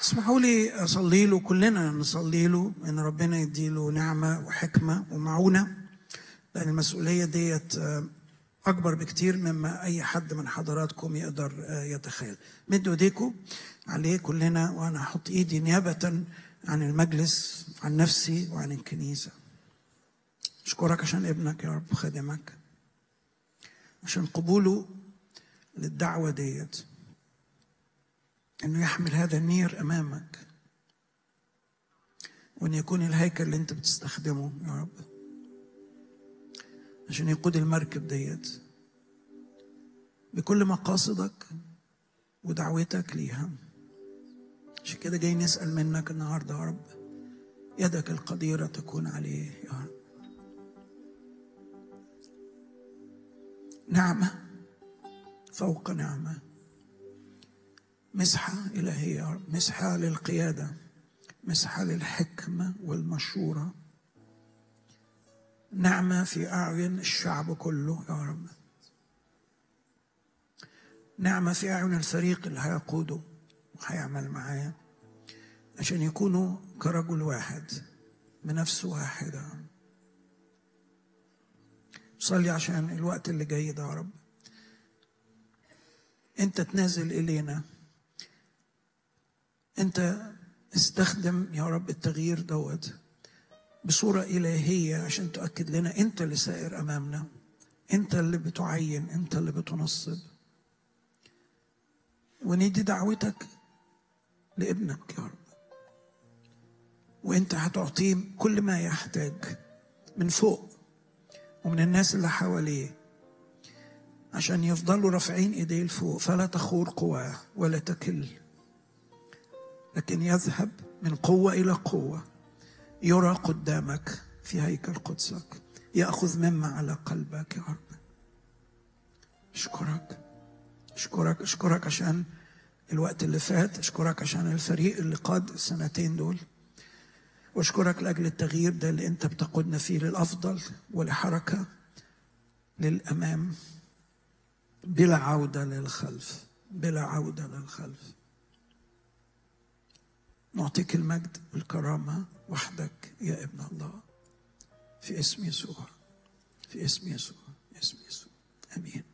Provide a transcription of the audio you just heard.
اسمحوا لي اصلي له كلنا نصلي له ان ربنا يديله نعمه وحكمه ومعونه لان المسؤوليه ديت آه، اكبر بكتير مما اي حد من حضراتكم يقدر آه، يتخيل مدوا ايديكم عليه كلنا وانا هحط ايدي نيابه عن المجلس عن نفسي وعن الكنيسه اشكرك عشان ابنك يا رب خادمك عشان قبوله للدعوه ديت انه يحمل هذا النير امامك وان يكون الهيكل اللي انت بتستخدمه يا رب عشان يقود المركب ديت بكل مقاصدك ودعوتك ليها عشان كده جاي نسأل منك النهارده يا رب يدك القديرة تكون عليه يا رب نعمة فوق نعمة مسحة إلهية يا رب مسحة للقيادة مسحة للحكمة والمشورة نعمة في أعين الشعب كله يا رب نعمة في أعين الفريق اللي هيقوده وهيعمل معاه عشان يكونوا كرجل واحد بنفس واحدة صلي عشان الوقت اللي جاي ده يا رب انت تنازل الينا انت استخدم يا رب التغيير دوت بصورة إلهية عشان تؤكد لنا أنت اللي سائر أمامنا أنت اللي بتعين أنت اللي بتنصب وندي دعوتك لابنك يا رب وانت هتعطيه كل ما يحتاج من فوق ومن الناس اللي حواليه عشان يفضلوا رافعين ايديه لفوق فلا تخور قواه ولا تكل لكن يذهب من قوه الى قوه يرى قدامك في هيكل قدسك ياخذ مما على قلبك يا رب اشكرك اشكرك اشكرك عشان الوقت اللي فات اشكرك عشان الفريق اللي قاد السنتين دول واشكرك لاجل التغيير ده اللي انت بتقودنا فيه للافضل ولحركه للامام بلا عوده للخلف بلا عوده للخلف نعطيك المجد والكرامه وحدك يا ابن الله في اسم يسوع في اسم يسوع اسم يسوع امين